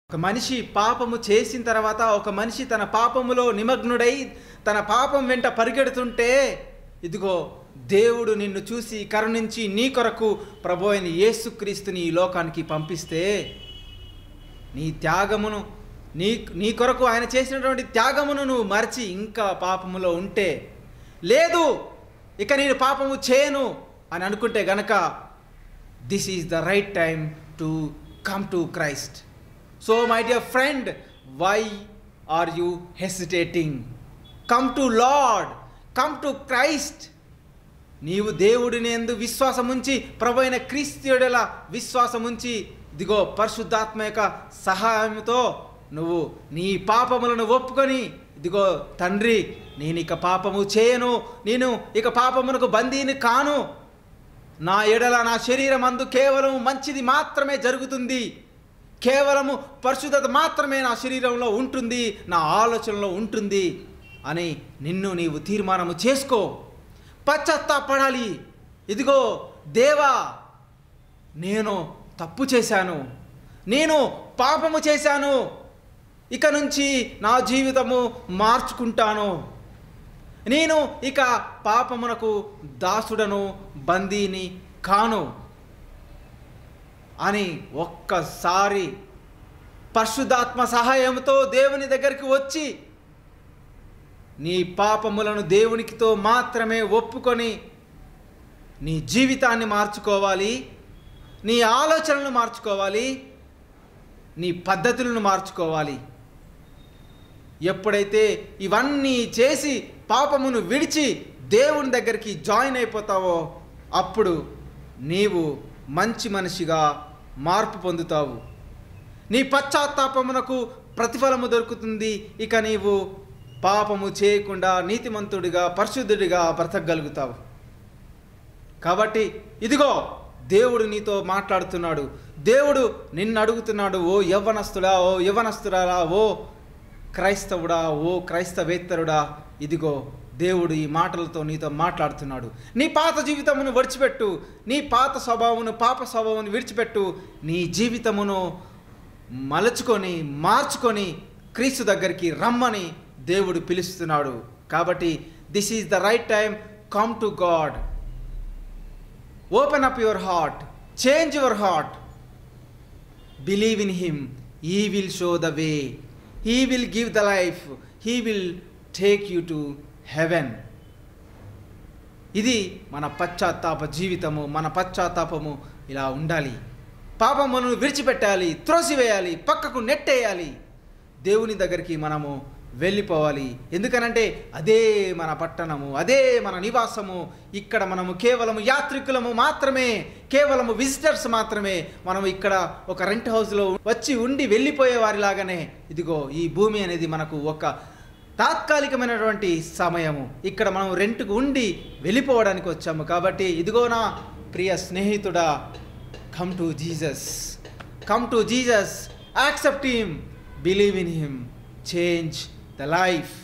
ఒక మనిషి పాపము చేసిన తర్వాత ఒక మనిషి తన పాపములో నిమగ్నుడై తన పాపం వెంట పరిగెడుతుంటే ఇదిగో దేవుడు నిన్ను చూసి కరుణించి నీ కొరకు ప్రభు అయిన యేసుక్రీస్తుని ఈ లోకానికి పంపిస్తే నీ త్యాగమును నీ నీ కొరకు ఆయన చేసినటువంటి త్యాగమును నువ్వు మర్చి ఇంకా పాపములో ఉంటే లేదు ఇక నేను పాపము చేయను అని అనుకుంటే గనక this is the right time to come to Christ so my dear friend why are you hesitating come to Lord come to Christ నీవు దేవుడిని ఎందు విశ్వాసం ఉంచి ప్రభు అయిన క్రీస్తుయుడల విశ్వాసం ఉంచి ఇదిగో పరిశుద్ధాత్మ యొక్క సహాయంతో నువ్వు నీ పాపములను ఒప్పుకొని ఇదిగో తండ్రి నేను ఇక పాపము చేయను నేను ఇక పాపమునకు బందీని కాను నా ఎడల నా శరీరం అందు కేవలం మంచిది మాత్రమే జరుగుతుంది కేవలము పరిశుద్ధత మాత్రమే నా శరీరంలో ఉంటుంది నా ఆలోచనలో ఉంటుంది అని నిన్ను నీవు తీర్మానము చేసుకో పశ్చాత్తాపడాలి ఇదిగో దేవా నేను తప్పు చేశాను నేను పాపము చేశాను ఇక నుంచి నా జీవితము మార్చుకుంటాను నేను ఇక పాపమునకు దాసుడను బందీని కాను అని ఒక్కసారి పరిశుద్ధాత్మ సహాయంతో దేవుని దగ్గరికి వచ్చి నీ పాపములను దేవునికితో మాత్రమే ఒప్పుకొని నీ జీవితాన్ని మార్చుకోవాలి నీ ఆలోచనలను మార్చుకోవాలి నీ పద్ధతులను మార్చుకోవాలి ఎప్పుడైతే ఇవన్నీ చేసి పాపమును విడిచి దేవుని దగ్గరికి జాయిన్ అయిపోతావో అప్పుడు నీవు మంచి మనిషిగా మార్పు పొందుతావు నీ పశ్చాత్తాపమునకు ప్రతిఫలము దొరుకుతుంది ఇక నీవు పాపము చేయకుండా నీతిమంతుడిగా పరిశుద్ధుడిగా బ్రతకగలుగుతావు కాబట్టి ఇదిగో దేవుడు నీతో మాట్లాడుతున్నాడు దేవుడు నిన్ను అడుగుతున్నాడు ఓ యవ్వనస్తుడా ఓ యవ్వనస్తుడా ఓ క్రైస్తవుడా ఓ క్రైస్తవేత్తరుడా ఇదిగో దేవుడు ఈ మాటలతో నీతో మాట్లాడుతున్నాడు నీ పాత జీవితమును విడిచిపెట్టు నీ పాత స్వభావమును పాప స్వభావమును విడిచిపెట్టు నీ జీవితమును మలుచుకొని మార్చుకొని క్రీస్తు దగ్గరికి రమ్మని దేవుడు పిలుస్తున్నాడు కాబట్టి this is the right time come to God open up your heart change your heart believe in him he will show the way he will give the life he will take you to heaven ఇది మన పశ్చాత్తాప జీవితము మన పశ్చాత్తాపము ఇలా ఉండాలి పాపమును విడిచిపెట్టాలి త్రోసివేయాలి పక్కకు నెట్టేయాలి దేవుని దగ్గరికి మనము వెళ్ళిపోవాలి ఎందుకనంటే అదే మన పట్టణము అదే మన నివాసము ఇక్కడ మనము కేవలము యాత్రికులము మాత్రమే కేవలము విజిటర్స్ మాత్రమే మనం ఇక్కడ ఒక రెంట్ హౌస్లో వచ్చి ఉండి వెళ్ళిపోయే వారిలాగానే ఇదిగో ఈ భూమి అనేది మనకు ఒక తాత్కాలికమైనటువంటి సమయము ఇక్కడ మనం రెంట్కు ఉండి వెళ్ళిపోవడానికి వచ్చాము కాబట్టి ఇదిగో నా ప్రియ స్నేహితుడా come to Jesus come to Jesus accept him believe in him change the life